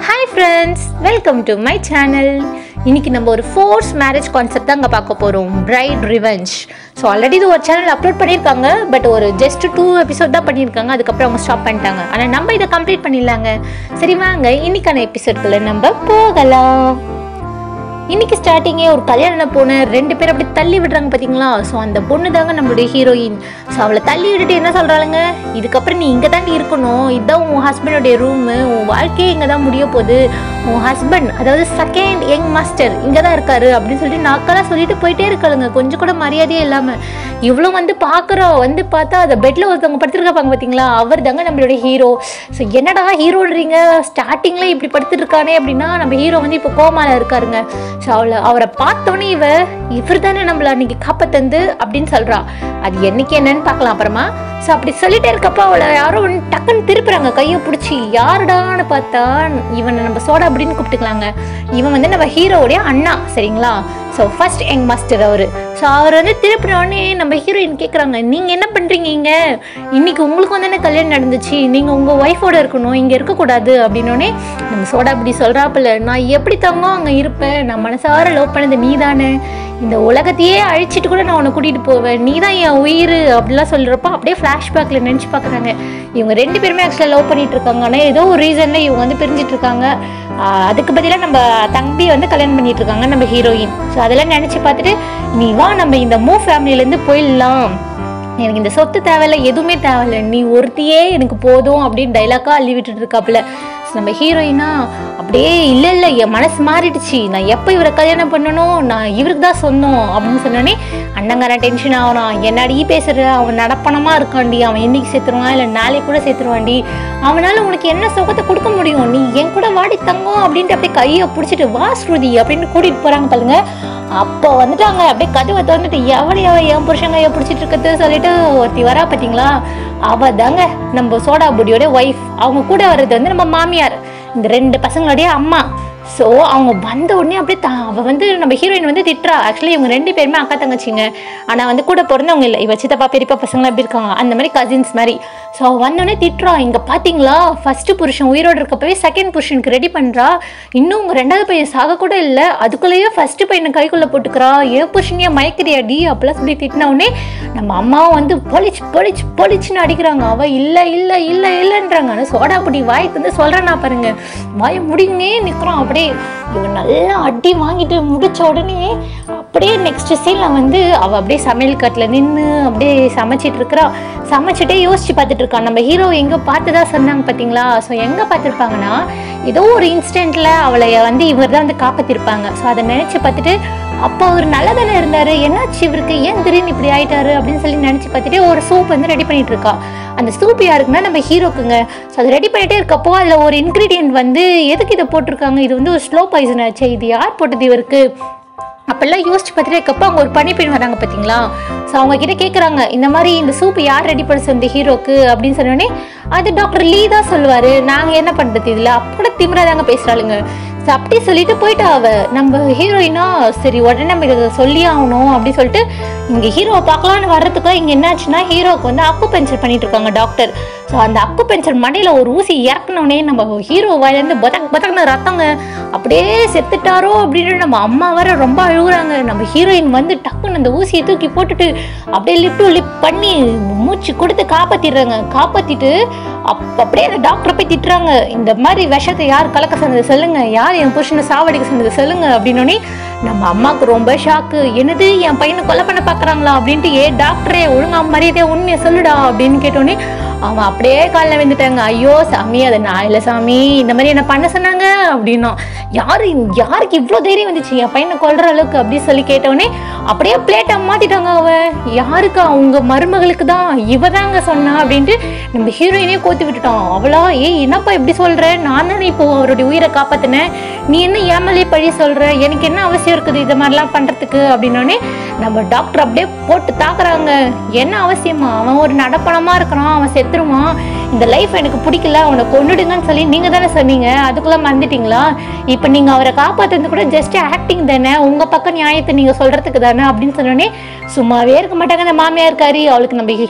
hi friends welcome to my channel இன்னைக்கு நம்ம ஒரு ஃபோர்ஸ் மேரேஜ் கான்செப்ட் தான் அங்கே பார்க்க போகிறோம் பிரைட் ரிவெஞ்ச் ஸோ ஆல்ரெடி இது ஒரு சேனல் அப்லோட் பண்ணியிருக்காங்க பட் ஒரு ஜஸ்ட் டூ எபிசோட் தான் பண்ணியிருக்காங்க அதுக்கப்புறம் அவங்க ஸ்டாப் பண்ணிட்டாங்க ஆனால் நம்ம இதை கம்ப்ளீட் பண்ணிடலாங்க சரி வாங்க இன்னைக்கான எபிசோட்குள்ள நம்ம போகலாம் இன்னைக்கு ஸ்டார்டிங்கே ஒரு கல்யாணம் பொண்ணு ரெண்டு பேர் அப்படி தள்ளி விடுறாங்க பார்த்தீங்களா ஸோ அந்த பொண்ணு தாங்க நம்மளுடைய ஹீரோயின் ஸோ அவளை தள்ளி விட்டுட்டு என்ன சொல்கிறாளுங்க இதுக்கப்புறம் நீ இங்கே தாண்டி இருக்கணும் இதுதான் உன் ஹஸ்பண்டோடைய ரூமு உன் வாழ்க்கையே இங்கே தான் முடிய போகுது உன் ஹஸ்பண்ட் அதாவது செகண்ட் யங் மாஸ்டர் இங்கே தான் இருக்காரு அப்படின்னு சொல்லிட்டு நாக்கெல்லாம் சொல்லிட்டு போயிட்டே இருக்காளுங்க கொஞ்சம் கூட மரியாதையே இல்லாமல் இவ்வளோ வந்து பார்க்குறோம் வந்து பார்த்தா அந்த பெட்டில் ஒருத்தவங்க படுத்துருக்காங்க பார்த்தீங்களா அவர் தாங்க நம்மளுடைய ஹீரோ ஸோ என்னடா ஹீரோன்றீங்க ஸ்டார்டிங்கில் இப்படி படுத்துட்டு இருக்கானே அப்படின்னா நம்ம ஹீரோ வந்து இப்போ கோமால இருக்காருங்க ஸோ அவளை அவரை பார்த்தோன்னே இவ இவர் தானே நம்மள அன்னைக்கு காப்பத்தந்து அப்படின்னு சொல்றா அது என்னைக்கு என்னன்னு பார்க்கலாம் அப்புறமா ஸோ அப்படி சொல்லிட்டே இருக்கப்போ அவளை யாரோ ஒன்று டக்குன்னு திருப்புறாங்க கையை பிடிச்சி யாருடான்னு பார்த்தா இவனை நம்ம சோடா அப்படின்னு கூப்பிட்டுக்கலாங்க இவன் வந்து நம்ம ஹீரோவுடைய அண்ணா சரிங்களா ஸோ ஃபர்ஸ்ட் யங் மாஸ்டர் அவர் ஸோ அவர் வந்து திருப்பினோடனே நம்ம ஹீரோயின் கேட்குறாங்க நீங்கள் என்ன பண்ணுறீங்க இங்கே இன்னைக்கு உங்களுக்கு வந்து என்ன கல்யாணம் நடந்துச்சு நீங்கள் உங்கள் ஒய்ஃபோட இருக்கணும் இங்கே இருக்கக்கூடாது அப்படின்னோடனே நம்ம சோடா அப்படி சொல்கிறாப்புல நான் எப்படி தங்கம் அங்கே இருப்பேன் நான் மனசார லவ் பண்ணது நீ தானே இந்த உலகத்தையே அழிச்சிட்டு கூட நான் உன்னை கூட்டிகிட்டு போவேன் நீ தான் என் உயிர் அப்படிலாம் சொல்கிறப்போ அப்படியே ஃப்ளாஷ்பேக்கில் நினச்சி பார்க்குறாங்க இவங்க ரெண்டு பேருமே ஆக்சுவலாக லவ் பண்ணிட்டு இருக்காங்க ஆனால் ஏதோ ஒரு ரீசனில் இவங்க வந்து பிரிஞ்சிட்டு இருக்காங்க ஆஹ் அதுக்கு பதிலாக நம்ம தம்பி வந்து கல்யாணம் பண்ணிட்டு இருக்காங்க நம்ம ஹீரோயின் ஸோ அதெல்லாம் நினச்சி பார்த்துட்டு நீ வா நம்ம இந்த மூ ஃபேமிலியிலேருந்து போயிடலாம் எனக்கு இந்த சொத்து தேவையில்ல எதுவுமே தேவையில்ல நீ ஒருத்தியே எனக்கு போதும் அப்படின்னு டைலாக்காக அள்ளி விட்டுட்டு இருக்காப்புல So, நம்ம ஹீரோயினா அப்படியே இல்லை இல்லை என் மனசு மாறிடுச்சு நான் எப்போ இவரை கல்யாணம் பண்ணணும் நான் இவருக்கு தான் சொந்தம் அப்படின்னு சொன்னோடனே அண்ணங்காரன் டென்ஷன் ஆகிறான் என்னடி பேசுற அவன் நடப்பணமாக இருக்காண்டி அவன் என்னைக்கு சேர்த்துருவான் இல்லை நாளைக்கு கூட சேர்த்துருவாண்டி அவனால உனக்கு என்ன சுகத்தை கொடுக்க முடியும் நீ என் கூட வாடி தங்கம் அப்படின்ட்டு அப்படியே கையை பிடிச்சிட்டு வா ஸ்ருதி அப்படின்னு கூட்டிகிட்டு போகிறாங்க பாருங்க அப்போ வந்துட்டாங்க அப்படியே கதவை திறந்துட்டு எவளை அவ என் புருஷன் கையை பிடிச்சிட்டு இருக்கிறது சொல்லிட்டு ஒருத்தி வரா பார்த்தீங்களா அவ தாங்க நம்ம சோடா புடியோட ஒய்ஃப் அவங்க கூட வர்றது வந்து நம்ம மாமியார் இந்த ரெண்டு பசங்களுடைய அம்மா ஸோ அவங்க வந்த உடனே அப்படியே தா அவள் வந்து நம்ம ஹீரோயின் வந்து திட்டுறா ஆக்சுவலி இவங்க ரெண்டு பேருமே அக்கா தங்கச்சிங்க ஆனால் வந்து கூட பிறந்தவங்க இல்லை இவ சித்தப்பா பெரியப்பா பசங்களாம் எப்படி இருக்காங்க அந்த மாதிரி கசின்ஸ் மாதிரி ஸோ அவள் வந்தோடனே திட்டுறா இங்கே பார்த்தீங்களா ஃபர்ஸ்ட் புருஷன் உயிரோடு இருக்கப்பவே செகண்ட் புருஷனுக்கு ரெடி பண்ணுறா இன்னும் உங்கள் ரெண்டாவது பையன் சாக கூட இல்லை அதுக்குள்ளேயே ஃபர்ஸ்ட் பையனை கைக்குள்ளே போட்டுக்கிறா ஏன் புருஷனையே மயக்கிறியாடி அப்படிலாம் சொல்லி திட்டின உடனே நம்ம அம்மாவும் வந்து பொலிச்சு பொலிச்சு பொலிச்சுன்னு அடிக்கிறாங்க அவள் இல்லை இல்லை இல்லை இல்லைன்றாங்க ஆனால் சோடா பொடி வாய் வந்து சொல்கிறேன்னா பாருங்க வாய் முடிங்கன்னே நிற்கிறோம் அப்படியே இவன் நல்லா அடி வாங்கிட்டு முடிச்ச உடனே அப்படியே நெக்ஸ்ட் சீனில் வந்து அவள் அப்படியே சமையல் கட்டில் நின்று அப்படியே சமைச்சிட்டு இருக்கிறா சமைச்சிட்டே யோசிச்சு பார்த்துட்டு இருக்கா நம்ம ஹீரோ எங்கே பார்த்துதா சொன்னாங்க பார்த்தீங்களா ஸோ எங்கே பார்த்துருப்பாங்கன்னா ஏதோ ஒரு இன்ஸ்டன்ட்டில் அவளை வந்து இவர் தான் வந்து காப்பாற்றிருப்பாங்க ஸோ அதை நினச்சி பார்த்துட்டு அப்போ அவர் நல்லா தானே இருந்தார் என்னாச்சு இவருக்கு ஏன் திடீர்னு இப்படி ஆயிட்டாரு அப்படின்னு சொல்லி நினச்சி பார்த்துட்டு ஒரு சூப் வந்து ரெடி பண்ணிட்டு இருக்கா அந்த சூப் யாருக்குன்னா நம்ம ஹீரோக்குங்க ஸோ அதை ரெடி பண்ணிட்டே இருக்கப்போ அதில் ஒரு இன்க்ரீடியன்ட் வந்து எதுக்கு இதை போட்டிருக்காங்க இது வந்து ஒரு ஸ்லோ பாய்சன் ஆச்சு இது யார் போட்டது இவருக்கு அப்பெல்லாம் யோசிச்சு பார்த்துட்டு இருக்கப்போ அவங்க ஒரு பணிப்பெண் வராங்க பார்த்தீங்களா ஸோ அவங்க கிட்ட கேட்குறாங்க இந்த மாதிரி இந்த சூப் யார் ரெடி பண்ண சொந்த ஹீரோக்கு அப்படின்னு சொன்னோடனே அது டாக்டர் லீ தான் சொல்லுவார் நாங்கள் என்ன பண்ணுறது இதில் அப்படி திமிராதாங்க பேசுகிறாளுங்க ஸோ அப்படி சொல்லிட்டு போயிட்டா அவ நம்ம ஹீரோயினா சரி உடனே நம்ம இதை சொல்லி ஆகணும் அப்படின்னு சொல்லிட்டு இங்கே ஹீரோவை பார்க்கலான்னு வர்றதுக்கு இங்கே என்னாச்சுன்னா ஹீரோவுக்கு வந்து அக்கு பென்சர் பண்ணிட்டு இருக்காங்க டாக்டர் ஸோ அந்த அக்கு பென்சர் மண்டையில் ஒரு ஊசி இறக்குனோடனே நம்ம ஹீரோ வாயிலேருந்து பதக் பதக்னு ரத்தங்க அப்படியே செத்துட்டாரோ அப்படின்னு நம்ம அம்மா வர ரொம்ப அழுகுறாங்க நம்ம ஹீரோயின் வந்து டக்குன்னு அந்த ஊசியை தூக்கி போட்டுட்டு அப்படியே லிப் டு லிப் பண்ணி மூச்சு கொடுத்து காப்பாத்திடுறாங்க காப்பாத்திட்டு அப் அப்படியே அந்த டாக்டரை போய் திட்டுறாங்க இந்த மாதிரி விஷத்தை யார் கலக்க சொன்னது சொல்லுங்க யார் என் புருஷனை சாவடிக்க சொன்னது சொல்லுங்க அப்படின்னோடனே நம்ம அம்மாவுக்கு ரொம்ப ஷாக்கு என்னது என் பையனை கொலை பண்ண பார்க்குறாங்களா அப்படின்ட்டு ஏ டாக்டரே ஒழுங்கா மரியாதையா உண்மையை சொல்லுடா அப்படின்னு கேட்டோடனே அவன் அப்படியே காலில் வந்துட்டாங்க ஐயோ சாமி அதை நான் இல்லை சாமி இந்த மாதிரி என்ன பண்ண சொன்னாங்க அப்படின்னா யாரு யாருக்கு இவ்வளோ தைரியம் வந்துச்சு என் பையனை கொல்ற அளவுக்கு அப்படி சொல்லி கேட்டோடனே அப்படியே பிளேட்டை மாத்திட்டாங்க அவ யாருக்கு அவங்க மருமகளுக்கு தான் இவ தாங்க சொன்னா அப்படின்ட்டு நம்ம ஹீரோயினே கோத்து விட்டுட்டோம் அவளா ஏய் என்னப்பா இப்படி சொல்ற நான் தானே இப்போ அவருடைய உயிரை காப்பாத்தினேன் நீ என்ன ஏமலே பழி சொல்ற எனக்கு என்ன அவசியம் இருக்குது இது மாதிரிலாம் பண்றதுக்கு அப்படின்னோடனே நம்ம டாக்டர் அப்படியே போட்டு தாக்குறாங்க என்ன அவசியமா அவன் ஒரு நடப்பணமா இருக்கிறான் அவன் செத்துருவான் இந்த லைஃப் எனக்கு பிடிக்கல அவனை கொன்னுடுங்கன்னு சொல்லி நீங்க தானே சொன்னீங்க அதுக்குள்ள மறந்துட்டீங்களா இப்போ நீங்க அவரை காப்பாத்துறது கூட ஜஸ்ட் ஆக்டிங் தானே உங்க பக்கம் நியாயத்தை நீங்க சொல்றதுக்கு தானே அப்படின்னு சொன்னோடனே சும்மாவே இருக்க மாட்டாங்க அந்த மாமியார் இருக்காரு அவளுக்கு நம்ம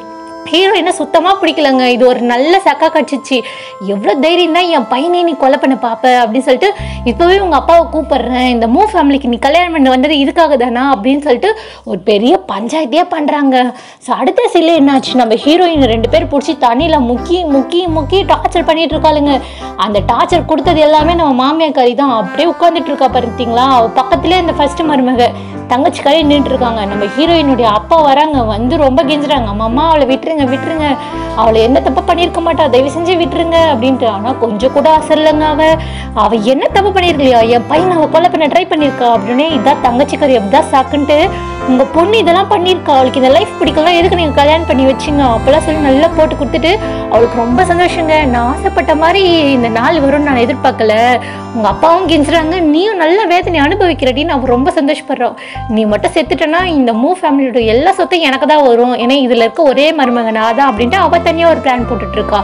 ஹீரோயினை சுத்தமாக பிடிக்கலங்க இது ஒரு நல்ல சக்கா கட்சிச்சு எவ்வளோ தைரியம் தான் என் பையனை நீ கொலை பண்ண பார்ப்ப அப்படின்னு சொல்லிட்டு இப்போவே உங்கள் அப்பாவை கூப்பிடுறேன் இந்த மூ ஃபேமிலிக்கு நீ கல்யாணம் பண்ண வந்தது இதுக்காக தானா அப்படின்னு சொல்லிட்டு ஒரு பெரிய பஞ்சாயத்தையே பண்ணுறாங்க ஸோ அடுத்த சில என்னாச்சு நம்ம ஹீரோயின் ரெண்டு பேர் பிடிச்சி தண்ணியில் முக்கி முக்கி முக்கி டார்ச்சர் பண்ணிட்டு இருக்காளுங்க அந்த டார்ச்சர் கொடுத்தது எல்லாமே நம்ம மாமியாக்காரி தான் அப்படியே உட்காந்துட்டு இருக்கா பார்த்தீங்களா அவ பக்கத்துலேயே இந்த ஃபர்ஸ்ட் மருமக தங்கச்சி கரை நின்றுட்டு இருக்காங்க நம்ம ஹீரோயினுடைய அப்பா வராங்க வந்து ரொம்ப கெஞ்சுறாங்க அம்மா அவளை விட்டுருங்க விட்டுருங்க அவளை என்ன தப்பு பண்ணியிருக்க மாட்டா தயவு செஞ்சு விட்டுருங்க அப்படின்ட்டு ஆனால் கொஞ்சம் கூட அசரலைங்க அவ அவ என்ன தப்பு பண்ணியிருக்கலையா என் பையன் அவ கொலை பண்ண ட்ரை பண்ணியிருக்கா அப்படின்னு இதான் தங்கச்சி கறி அப்படிதான் சாக்குன்ட்டு உங்க பொண்ணு இதெல்லாம் பண்ணியிருக்கா அவளுக்கு இந்த லைஃப் பிடிக்கலாம் எதுக்கு நீங்க கல்யாணம் பண்ணி வச்சிங்க அப்பெல்லாம் சொல்லி நல்லா போட்டு கொடுத்துட்டு அவளுக்கு ரொம்ப சந்தோஷங்க நான் ஆசைப்பட்ட மாதிரி இந்த நாள் வரும்னு நான் எதிர்பார்க்கல உங்க அப்பாவும் கெஞ்சுறாங்க நீயும் நல்ல வேதனை அனுபவிக்கிறடின்னு அவ ரொம்ப சந்தோஷப்படுறோம் நீ மட்டும் செத்துட்டனா இந்த மூ ஃபேமிலியோட எல்லா சொத்தையும் எனக்கு தான் வரும் ஏன்னா இதுல இருக்க ஒரே மருமகன் அதான் அப்படின்ட்டு அவ தனியா ஒரு பிளான் போட்டுட்டு இருக்கா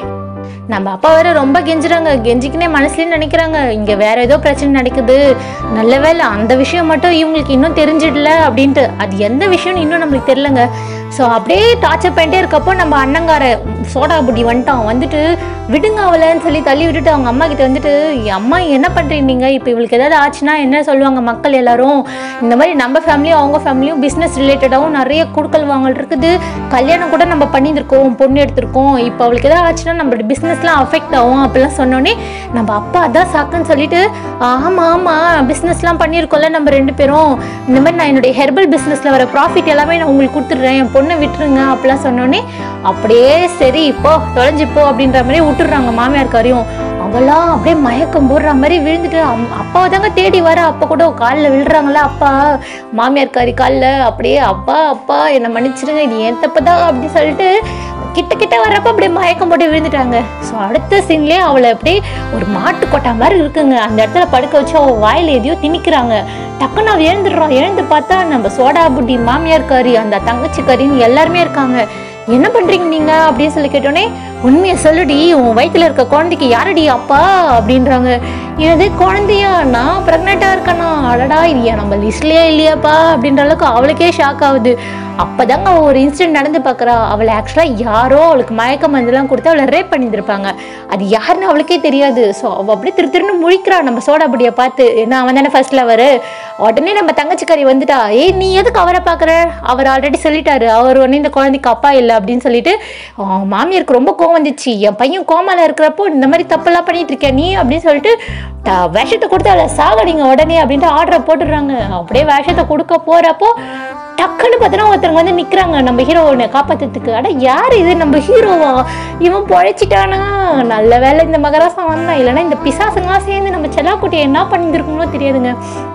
நம்ம அப்பா வேற ரொம்ப கெஞ்சுறாங்க கெஞ்சிக்கினே மனசுலயும் நினைக்கிறாங்க இங்க வேற ஏதோ பிரச்சனை நடக்குது நல்ல வேளை அந்த விஷயம் மட்டும் இவங்களுக்கு இன்னும் தெரிஞ்சிடல அப்படின்ட்டு அது எந்த விஷயம்னு இன்னும் நம்மளுக்கு தெரியலங்க ஸோ அப்படியே டார்ச்சர் பண்ணிட்டே இருக்கப்போ நம்ம அண்ணங்கார சோடா புட்டி வந்துட்டான் வந்துட்டு விடுங்க அவளைன்னு சொல்லி தள்ளி விட்டுட்டு அவங்க அம்மா கிட்ட வந்துட்டு "என் அம்மா என்ன பண்றீங்க நீங்க இப்போ இவளுக்கு ஏதாவது ஆச்சுன்னா என்ன சொல்லுவாங்க மக்கள் எல்லாரும் இந்த மாதிரி நம்ம ஃபேமிலியும் அவங்க ஃபேமிலியும் பிஸ்னஸ் ரிலேட்டடாகவும் நிறைய குடுக்கல் வாங்கல் இருக்குது கல்யாணம் கூட நம்ம பண்ணியிருக்கோம் பொண்ணு எடுத்திருக்கோம் இப்போ அவளுக்கு ஏதாவது ஆச்சுன்னா நம்மளோட பிஸ்னஸ்லாம் அஃபெக்ட் ஆகும் அப்படிலாம் சொன்னோன்னே நம்ம அப்பா அதான் சாக்குன்னு சொல்லிட்டு ஆமாம் ஆமாம் பிஸ்னஸ்லாம் பண்ணியிருக்கோம்ல நம்ம ரெண்டு பேரும் இந்த மாதிரி நான் என்னுடைய ஹெர்பல் பிஸ்னஸில் வர ப்ராஃபிட் எல்லாமே நான் உங்களுக்கு கொடுத்துட்றேன் என் பொண்ணை விட்டுருங்க அப்படிலாம் சொன்னோன்னே அப்படியே சரி இப்போ தொலைஞ்சு போ அப்படின்ற மாதிரி விட்டுடுறாங்க மாமியார்காரையும் அவளாம் அப்படியே மயக்கம் போடுற மாதிரி விழுந்துட்டு அம்- அப்பாவை தாங்க தேடி வர அப்பா கூட காலில் விழுறாங்களா அப்பா மாமியார்காரி காலில் அப்படியே அப்பா அப்பா என்னை மன்னிச்சிடுங்க இது என் தப்பு தான் அப்படி சொல்லிட்டு கிட்ட கிட்ட வரப்ப அப்படியே மயக்கம் போட்டு விழுந்துட்டாங்க ஸோ அடுத்த சீன்லேயே அவளை அப்படியே ஒரு மாட்டு கொட்டா மாதிரி இருக்குங்க அந்த இடத்துல படுக்க வச்சு அவள் வாயில் எதையோ திணிக்கிறாங்க டக்குன்னு அவள் எழுந்துடுறான் எழுந்து பார்த்தா நம்ம சோடா புட்டி மாமியார் கறி அந்த தங்கச்சி கறின்னு எல்லாருமே இருக்காங்க என்ன பண்றீங்க நீங்க அப்படின்னு சொல்லி கேட்டோன்னே உண்மையை சொல்லுடி உன் வயித்துல இருக்க குழந்தைக்கு யாரடி அப்பா அப்படின்றாங்க எனது குழந்தையா நான் ப்ரெக்னெண்டா இருக்கேனா அடடா இது ஏன் நம்ம லிஸ்ட்லயே இல்லையாப்பா அப்படின்ற அளவுக்கு அவளுக்கே ஷாக் ஆகுது அப்பதாங்க அவ ஒரு இன்சிடென்ட் நடந்து பார்க்கறா அவளை ஆக்சுவலா யாரோ அவளுக்கு மயக்க மருந்துலாம் கொடுத்து அவளை ரேப் பண்ணியிருந்திருப்பாங்க அது யாருன்னு அவளுக்கே தெரியாது ஸோ அவள் அப்படியே திரு திருன்னு முழிக்கிறா நம்ம சோடாபுடியை பார்த்து ஏன்னா அவன் தானே ஃபர்ஸ்ட் லவர் உடனே நம்ம தங்கச்சிக்காரி வந்துட்டா ஏய் நீ எதுக்கு அவரை பார்க்குற அவர் ஆல்ரெடி சொல்லிட்டாரு அவர் ஒன்று இந்த குழந்தைக்கு அப்பா இல்லை அப்படின்னு சொல்லிட்டு அவன் மாமியாருக்கு ரொம்ப கோவம் வந்துச்சு என் பையன் கோமால இருக்கிறப்போ இந்த மாதிரி தப்பெல்லாம் பண்ணிட்டு இருக்க நீ அப்படின்னு சொல்லிட்டு ட- விஷத்தை கொடுத்து அவளை சாகடிங்க உடனே அப்படின்ட்டு ஆர்டரை போட்டுடுறாங்க அப்படியே விஷத்தை கொடுக்க போறப்போ டக்குன்னு பார்த்தோன்னா ஒருத்தவங்க வந்து நிற்கிறாங்க நம்ம ஹீரோவை காப்பாத்துறதுக்கு அட யார் இது நம்ம ஹீரோவா இவன் பொழைச்சிட்டானா நல்ல வேளை இந்த மகராசம் வந்தான் இல்லைன்னா இந்த பிசாசுங்களாம் சேர்ந்து நம்ம செல்லாக்குட்டியை என்ன பண்ணியிருக்குங்களோ தெரியாதுங்க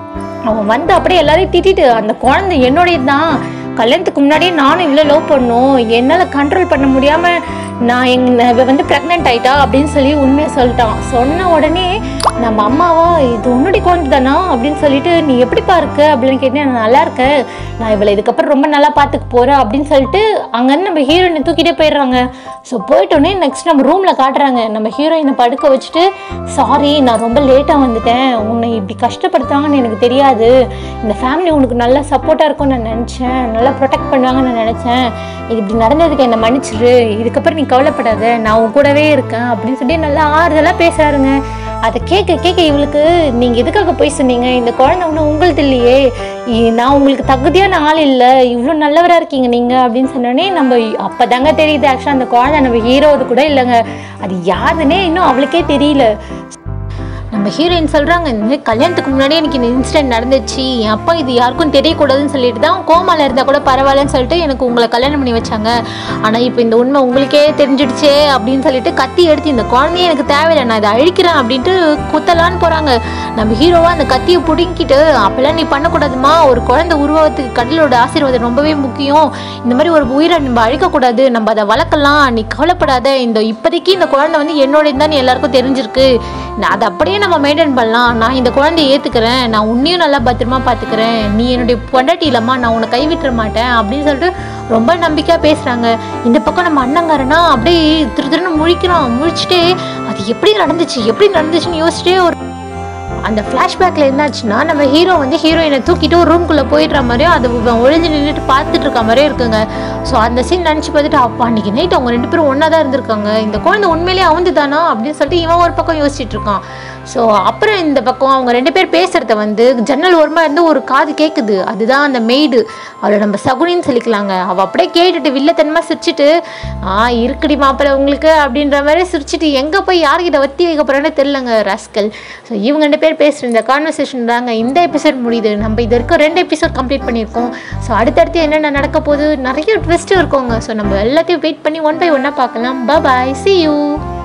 அவன் வந்து அப்படியே எல்லாரையும் திட்டிட்டு அந்த குழந்தை என்னுடையது தான் கல்யாணத்துக்கு முன்னாடியே நானும் இவ்வளோ லவ் பண்ணோம் என்னால் கண்ட்ரோல் பண்ண முடியாமல் நான் எங் இவ வந்து ப்ரெக்னென்ட் ஆயிட்டா அப்படின்னு சொல்லி உண்மையை சொல்லிட்டான் சொன்ன உடனே நம்ம அம்மாவா இது உன்னுடைய குழந்தை தானா அப்படின்னு சொல்லிட்டு நீ எப்படிப்பா இருக்க அப்படின்னு கேட்டேன் நான் நல்லா இருக்கேன் நான் இவளை இதுக்கப்புறம் ரொம்ப நல்லா பார்த்துக்க போகிறேன் அப்படின்னு சொல்லிட்டு அங்கேருந்து நம்ம ஹீரோயினை தூக்கிட்டே போயிடுறாங்க ஸோ போயிட்டோன்னே நெக்ஸ்ட் நம்ம ரூமில் காட்டுறாங்க நம்ம ஹீரோயினை படுக்க வச்சுட்டு சாரி நான் ரொம்ப லேட்டாக வந்துட்டேன் உன்னை இப்படி கஷ்டப்படுத்துவாங்கன்னு எனக்கு தெரியாது இந்த ஃபேமிலி உனக்கு நல்லா சப்போர்ட்டாக இருக்கும்னு நான் நினச்சேன் நல்லா ப்ரொடெக்ட் பண்ணுவாங்கன்னு நான் நினச்சேன் இது இப்படி நடந்ததுக்கு என்னை மன்னிச்சிரு இதுக்கப்புறம் நீ கவலைப்படாத நான் உன் கூடவே இருக்கேன் அப்படின்னு சொல்லி நல்லா ஆறுதலாக பேசுறாருங்க அதை கேட்க கேட்க இவளுக்கு நீங்கள் எதுக்காக போய் சொன்னீங்க இந்த குழந்தை ஒன்றும் உங்களுது இல்லையே இ- நான் உங்களுக்கு தகுதியான ஆள் இல்லை இவ்வளோ நல்லவராக இருக்கீங்க நீங்கள் அப்படின்னு சொன்னோடனே நம்ம அப்போ தாங்க தெரியுது ஆக்சுவலாக அந்த குழந்தை நம்ம ஹீரோது கூட இல்லைங்க அது யாருன்னே இன்னும் அவளுக்கே தெரியல நம்ம ஹீரோயின் சொல்கிறாங்க இந்த மாதிரி கல்யாணத்துக்கு முன்னாடியே எனக்கு இந்த இன்சிடென்ட் நடந்துச்சு என் அப்பா இது யாருக்கும் தெரியக்கூடாதுன்னு சொல்லிட்டு தான் கோமால இருந்தால் கூட பரவாயில்லன்னு சொல்லிட்டு எனக்கு உங்களை கல்யாணம் பண்ணி வச்சாங்க ஆனால் இப்போ இந்த உண்மை உங்களுக்கே தெரிஞ்சிடுச்சே அப்படின்னு சொல்லிட்டு கத்தி எடுத்து இந்த குழந்தைய எனக்கு தேவையில்லை நான் இதை அழிக்கிறேன் அப்படின்ட்டு குத்தலான்னு போகிறாங்க நம்ம ஹீரோவா அந்த கத்தியை பிடுங்கிட்டு அப்பெல்லாம் நீ பண்ணக்கூடாதுமா ஒரு குழந்தை உருவாவத்துக்கு கடலோட ஆசீர்வாதம் ரொம்பவே முக்கியம் இந்த மாதிரி ஒரு உயிரை நம்ம அழிக்கக்கூடாது நம்ம அதை வளர்க்கலாம் நீ கவலைப்படாத இந்த இப்போதைக்கு இந்த குழந்தை வந்து என்னோட தான் எல்லாருக்கும் தெரிஞ்சிருக்கு நான் அதை அப்படியே நம்ம மெயின்டைன் பண்ணலாம் நான் இந்த குழந்தைய ஏற்றுக்கிறேன் நான் உன்னையும் நல்லா பத்திரமா பார்த்துக்கிறேன் நீ என்னுடைய பொண்டாட்டி இல்லம்மா நான் உன்னை கைவிட்டுற மாட்டேன் அப்படின்னு சொல்லிட்டு ரொம்ப நம்பிக்கையாக பேசுகிறாங்க இந்த பக்கம் நம்ம அண்ணங்காரனா அப்படியே திரு திருன்னு முழிக்கிறான் முழிச்சிட்டே அது எப்படி நடந்துச்சு எப்படி நடந்துச்சுன்னு யோசிச்சிட்டே ஒரு அந்த ஃப்ளாஷ்பேக்கில் என்னாச்சுன்னா நம்ம ஹீரோ வந்து ஹீரோயினை தூக்கிட்டு ஒரு ரூம்குள்ளே போயிடுற மாதிரியும் அது இவன் ஒளிஞ்சு நின்றுட்டு பார்த்துட்டு இருக்க மாதிரியே இருக்குங்க ஸோ அந்த சீன் நினச்சி பார்த்துட்டு அப்பா அன்றைக்கி நைட் அவங்க ரெண்டு பேரும் ஒன்றா தான் இருந்திருக்காங்க இந்த குழந்தை உண்மையிலேயே அவந்து தானா அப்படின்னு சொல்லிட்டு இவன் ஒரு பக்கம் யோசிச்சுட்டு இருக்கான் ஸோ அப்புறம் இந்த பக்கம் அவங்க ரெண்டு பேர் பேசுகிறத வந்து ஜன்னல் ஓரமாக இருந்து ஒரு காது கேட்குது அதுதான் அந்த மெய்டு அவளை நம்ம சகுனின்னு சொல்லிக்கலாங்க அவள் அப்படியே கேட்டுட்டு வில்லத்தனமாக சிரிச்சிட்டு ஆ இருக்குடி மாப்பிள்ளை உங்களுக்கு அப்படின்ற மாதிரி சிரிச்சிட்டு எங்கே போய் யார்கிட்ட வத்தி வைக்க போகிறேன்னு தெரிலங்க ராஸ்கல் ஸோ இவங்க ரெண்டு பேர் பேசுகிற இந்த கான்வர்சேஷன் தாங்க இந்த எபிசோட் முடியுது நம்ம இது வரைக்கும் ரெண்டு எபிசோட் கம்ப்ளீட் பண்ணியிருக்கோம் ஸோ அடுத்தடுத்து என்னென்ன நடக்க போகுது நிறைய ட்விஸ்ட்டும் இருக்குங்க ஸோ நம்ம எல்லாத்தையும் வெயிட் பண்ணி ஒன் பை ஒன்னாக பார்க்கலாம் பாய் சி யூ